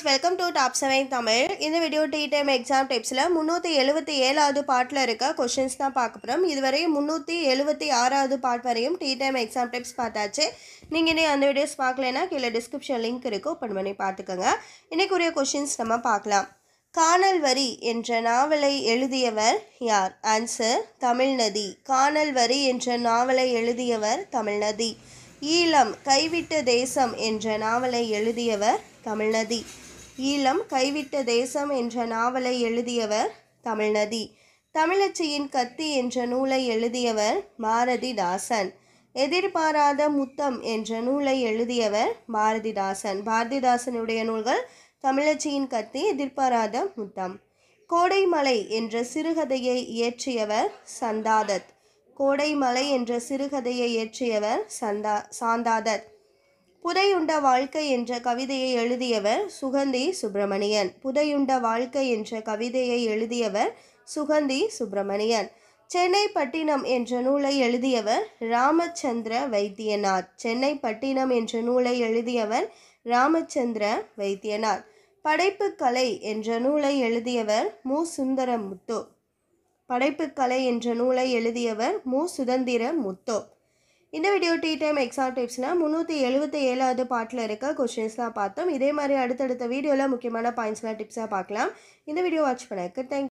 welcome to top seven Tamil இந்த video tea time exam டிப்ஸில் முந்நூற்றி எழுபத்தி ஏழாவது பாட்டில் இருக்க கொஷின்ஸ் தான் பார்க்க போகிறோம் இதுவரை முந்நூற்றி எழுபத்தி ஆறாவது பாட் வரையும் டி டைம் எக்ஸாம் டிப்ஸ் பார்த்தாச்சு நீங்கள் இனி அந்த வீடியோஸ் பார்க்கலனா கீழே டிஸ்கிரிப்ஷன் லிங்க் இருக்கும் ஓப்பன் பண்ணி பார்த்துக்கோங்க இன்னைக்குரிய கொஷின்ஸ் நம்ம பார்க்கலாம் காணல் வரி என்ற நாவலை எழுதியவர் யார் ஆன்சர் தமிழ்நதி காணல் வரி என்ற நாவலை எழுதியவர் தமிழ்நதி ஈழம் கைவிட்ட தேசம் என்ற நாவலை எழுதியவர் தமிழ்நதி ஈழம் கைவிட்ட தேசம் என்ற நாவலை எழுதியவர் தமிழ்நதி தமிழச்சியின் கத்தி என்ற நூலை எழுதியவர் பாரதிதாசன் எதிர்பாராத முத்தம் என்ற நூலை எழுதியவர் பாரதிதாசன் பாரதிதாசனுடைய நூல்கள் தமிழச்சியின் கத்தி எதிர்பாராத முத்தம் கோடைமலை என்ற சிறுகதையை இயற்றியவர் சந்தாதத் கோடைமலை என்ற சிறுகதையை இயற்றியவர் சந்தா சாந்தாதத் புதையுண்ட வாழ்க்கை என்ற கவிதையை எழுதியவர் சுகந்தி சுப்பிரமணியன் புதையுண்ட வாழ்க்கை என்ற கவிதையை எழுதியவர் சுகந்தி சுப்பிரமணியன் சென்னை பட்டினம் என்ற நூலை எழுதியவர் ராமச்சந்திர வைத்தியநாத் சென்னை பட்டினம் என்ற நூலை எழுதியவர் ராமச்சந்திர வைத்தியநாத் படைப்புக்கலை என்ற நூலை எழுதியவர் மு சுந்தரமுத்து படைப்புக்கலை என்ற நூலை எழுதியவர் மு சுதந்திர முத்து இந்த வீடியோ டீ டைம் எக்ஸாம் டிப்ஸில் முந்நூற்றி எழுபத்தி ஏழாவது பாட்டில் இருக்க கொஷின்ஸ் தான் பார்த்தோம் இதே மாதிரி அடுத்தடுத்த வீடியோவில் முக்கியமான பாயிண்ட்ஸ்லாம் டிப்ஸாக பார்க்கலாம் இந்த வீடியோ வாட்ச் பண்ணக்கு தேங்க்